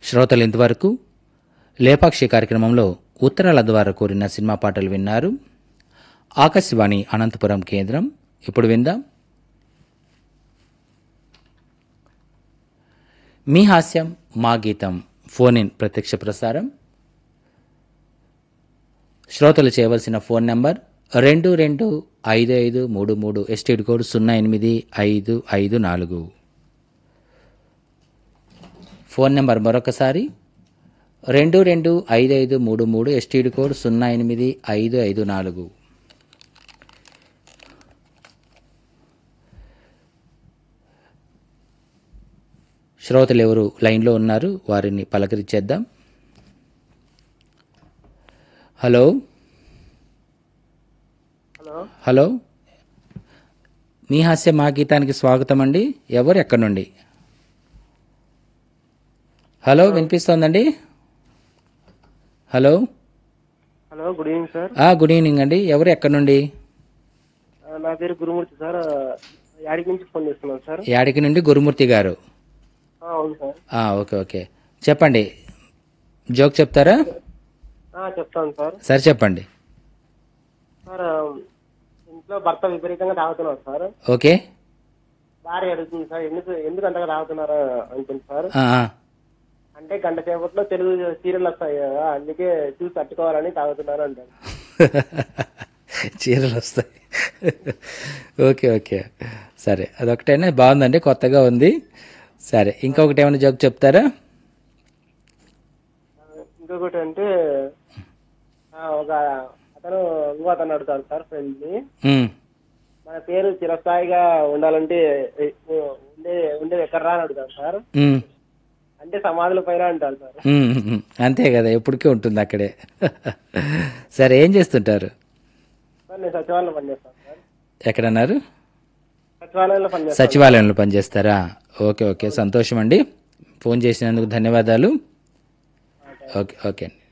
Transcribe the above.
శ్రోతలు ఇంతవరకు లేపాక్షి కార్యక్రమంలో ఉత్తరాల ద్వారా కోరిన సినిమా పాటలు విన్నారు ఆకాశవాణి అనంతపురం కేంద్రం ఇప్పుడు విందాం మీ హాస్యం మా గీతం ఫోన్ ఇన్ ప్రత్యక్ష ప్రసారం శ్రోతలు చేయవలసిన ఫోన్ నంబర్ రెండు రెండు ఐదు ఐదు మూడు మూడు ఎస్టీడ్ కోడ్ సున్నా ఎనిమిది ఐదు ఐదు నాలుగు ఫోన్ నెంబర్ మరొకసారి రెండు రెండు ఐదు ఐదు మూడు మూడు ఎస్టీడీ కోడ్ సున్నా ఎనిమిది ఐదు ఐదు నాలుగు శ్రోతలు ఎవరు లైన్లో ఉన్నారు వారిని పలకరించేద్దాం హలో హలో హలో మీ హాస్య మా గీతానికి స్వాగతం అండి ఎవరు ఎక్కడి నుండి హలో వినిపిస్తోందండి hello hello good evening sir ఆ, గుడ్ ఈవినింగ్ అండి ఎవరు ఎక్కడి నుండి ఆ, నా పేరు గురుమూర్తి సార్ ఆ, యాడికి నుంచి ఫోన్ చేస్తున్నాను సార్ యాడికి నుండి గురుమూర్తి గారు ఆ, అవును సార్ ఆ, ఓకే ఓకే చెప్పండి జోక్ చెప్తారా ఆ, చెప్తాను సార్ సరే చెప్పండి సార్ ఆ, ఇంట్లో భర్త విపరీతంగా తాగుతున్నారు సార్ ఓకే భార్య అడుగుతుంది సార్ ఎందుకు ఎందుకు అంతగా తాగుతున్నారా అనుకుంది సార్ ఆ, ఆ. అంటే గంట సేపట్లో తెలుగు సీరియల్ వస్తాయి కదా అందుకే చూసి తట్టుకోవాలని తాగుతున్నాను అంటారు చీరలు వస్తాయి ఓకే ఓకే సరే అదొకటేనా బాగుందండి కొత్తగా ఉంది సరే ఇంకొకటి ఏమైనా జోక్ చెప్తారా ఇంకొకటి అంటే ఆ, ఒక అతను ఇంకో అతను అడుగుతాడు సార్ ఫ్రెండ్ ని ఉమ్, మన పేరు చిరస్థాయిగా ఉండాలంటే ఏ, ఉండే ఉండేది ఎక్కడరా అని అడుగుతాడు సార్ ఉమ్, అంటే సమాధుల పైన అంటారు సార్ ఉమ్, ఉమ్. అంతే కదా ఎప్పటికీ ఉంటుంది అక్కడే సరే ఏం చేస్తుంటారు సార్ నేను సచివాలయంలో పనిచేస్తాను సార్ ఎక్కడన్నారు సచివాలయంలో పనిచేస్తాను సచివాలయంలో పనిచేస్తారా ఓకే ఓకే సంతోషం అండి ఫోన్ చేసినందుకు ధన్యవాదాలు ఓకే ఓకే అండి